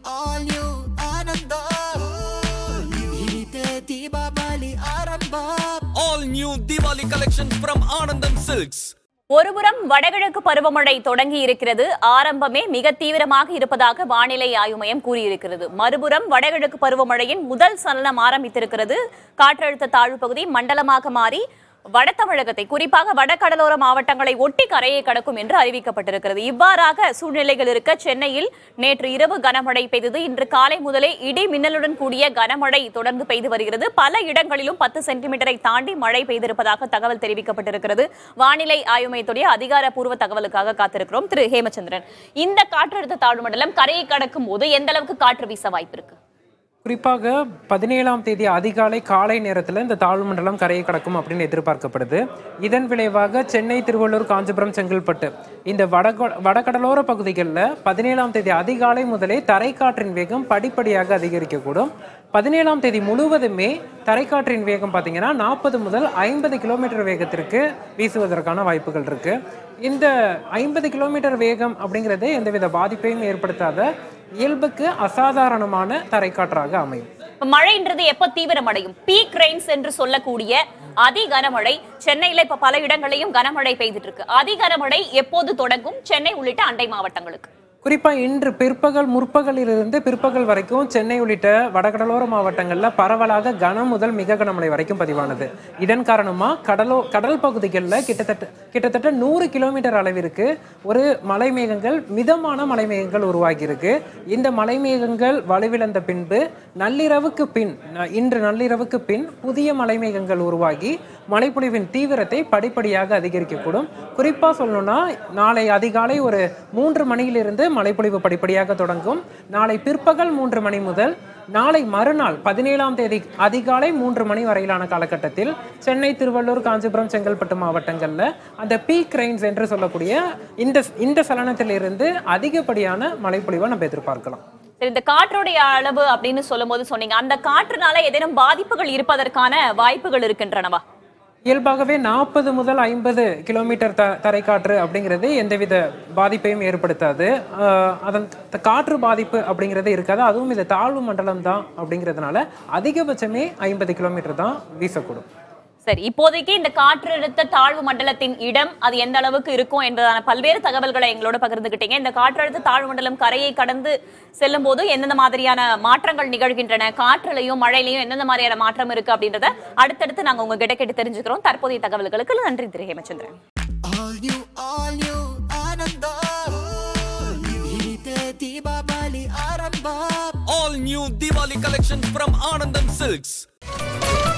all new Ananda Hinite Deepavali Arambam All new Diwali collection from Anandam Silks. ஒருபுறம் வடகிழக்கு பருவமழை தொடங்கி இருக்கிறது ஆரம்பமே மிக தீவிரமாக இருப்பதாக வானிலை ஆய்வு மையம் கூறியிருக்கிறது மறுபுறம் வடகிழக்கு பருவமழையின் முதல் சலனம் ஆரம்பித்திருக்கிறது காற்றழுத்த தாழ்வு பகுதி மண்டலமாக மாறி வட தமிழகத்தை குறிப்பாக வடகடலோர மாவட்டங்களை ஒட்டி கரையை கடக்கும் என்று அறிவிக்கப்பட்டிருக்கிறது இவ்வாறாக சூழ்நிலைகள் இருக்க சென்னையில் நேற்று இரவு கனமழை பெய்தது இன்று காலை முதலே இடி மின்னலுடன் கூடிய கனமழை தொடர்ந்து பெய்து வருகிறது பல இடங்களிலும் பத்து சென்டிமீட்டரை தாண்டி மழை பெய்திருப்பதாக தகவல் தெரிவிக்கப்பட்டிருக்கிறது வானிலை ஆய்வு மையத்துடைய அதிகாரப்பூர்வ தகவலுக்காக காத்திருக்கிறோம் திரு ஹேமச்சந்திரன் இந்த காற்றழுத்த தாழ்வு மண்டலம் கரையை கடக்கும் போது எந்த அளவுக்கு காற்று வீச வாய்ப்பு இருக்கு குறிப்பாக பதினேழாம் தேதி அதிகாலை காலை நேரத்தில் இந்த தாழ்வு மண்டலம் கரையை கடக்கும் அப்படின்னு எதிர்பார்க்கப்படுது இதன் விளைவாக சென்னை திருவள்ளூர் காஞ்சிபுரம் செங்கல்பட்டு இந்த வடக வடகடலோர பகுதிகளில் பதினேழாம் தேதி அதிகாலை முதலே தரைக்காற்றின் வேகம் படிப்படியாக அதிகரிக்கக்கூடும் பதினேழாம் தேதி முழுவதுமே தரைக்காற்றின் வேகம் பார்த்தீங்கன்னா நாற்பது முதல் ஐம்பது கிலோமீட்டர் வேகத்திற்கு வீசுவதற்கான வாய்ப்புகள் இருக்கு இந்த ஐம்பது கிலோமீட்டர் வேகம் அப்படிங்கிறது எந்தவித பாதிப்பையும் ஏற்படுத்தாத இயல்புக்கு அசாதாரணமான தரைக்காற்றாக அமையும் இப்ப மழைன்றது எப்ப தீவிரமடையும் பீக் ரெயின்ஸ் என்று சொல்லக்கூடிய அதி கனமழை சென்னையில இப்ப பல இடங்களையும் கனமழை பெய்துட்டு இருக்கு அதி கனமழை எப்போது தொடங்கும் சென்னை உள்ளிட்ட அண்டை மாவட்டங்களுக்கு குறிப்பா இன்று பிற்பகல் முற்பகலிலிருந்து பிற்பகல் வரைக்கும் சென்னை உள்ளிட்ட வடகடலோர மாவட்டங்கள்ல பரவலாக கனம் முதல் மிக கனமழை வரைக்கும் பதிவானது இதன் காரணமா கடலோ கடல் பகுதிகளில் கிட்டத்தட்ட கிட்டத்தட்ட நூறு கிலோமீட்டர் அளவிற்கு ஒரு மலை மேகங்கள் மிதமான மலை மேகங்கள் உருவாகியிருக்கு இந்த மலை மேகங்கள் வலுவிழந்த பின்பு நள்ளிரவுக்கு பின் ந- இன்று நள்ளிரவுக்கு பின் புதிய மலை மேகங்கள் உருவாகி மழைப்பொழிவின் தீவிரத்தை படிப்படியாக அதிகரிக்கக்கூடும் குறிப்பா சொல்லணும்னா நாளை அதிகாலை ஒரு மூன்று மணியிலிருந்து மழைப்பொழிவு படிப்படியாக தொடங்கும் நாளை பிற்பகல் மூன்று மணி முதல் நாளை மறுநாள் பதினேழாம் தேதி அதிகாலை மூன்று மணி வரையிலான காலகட்டத்தில் சென்னை திருவள்ளூர் காஞ்சிபுரம் செங்கல்பட்டு மாவட்டங்களில் அந்த பீக் ரெயின்ஸ் என்று சொல்லக்கூடிய இந்த இந்த சலனத்திலிருந்து அதிகப்படியான மழைப்பொழிவை நம்ம எதிர்பார்க்கலாம் சரி, இந்த காற்றுடைய அளவு அப்படின்னு சொல்லும் போது சொன்னீங்க அந்த காற்றுனால ஏதேனும் பாதிப்புகள் இருப்பதற்கான வாய்ப்புகள் இருக்கின்றனவா இயல்பாகவே நாற்பது முதல் ஐம்பது கிலோமீட்டர் த தரைக்காற்று அப்படிங்கிறது எந்தவித பாதிப்பையும் ஏற்படுத்தாது ஆஹ் அதன் த- காற்று பாதிப்பு அப்படிங்கிறது இருக்காது அதுவும் இது தாழ்வு மண்டலம் தான் அப்படிங்கிறதுனால அதிகபட்சமே ஐம்பது கிலோமீட்டர் தான் வீசக்கூடும் சரி இப்போதைக்கு இந்த காற்றழுத்த தாழ்வு மண்டலத்தின் இடம் அது எந்த அளவுக்கு இருக்கும் என்பதான பல்வேறு தகவல்களை எங்களோட பகிர்ந்துகிட்டீங்க இந்த காற்றழுத்த தாழ்வு மண்டலம் கரையை கடந்து செல்லும் போது எந்தெந்த மாதிரியான மாற்றங்கள் நிகழ்கின்றன காற்றுலையும் மழையிலையும் எந்தெந்த மாதிரியான மாற்றம் இருக்கு அப்படின்றத அடுத்தடுத்து நாங்க உங்ககிட்ட கேட்டு தெரிஞ்சுக்கிறோம் தற்போதைய தகவல்களுக்கு நன்றி திரு Hemachandran All new, all new Ananda Hinite Deepavali Arambam All new Diwali collection from Anandam Silks.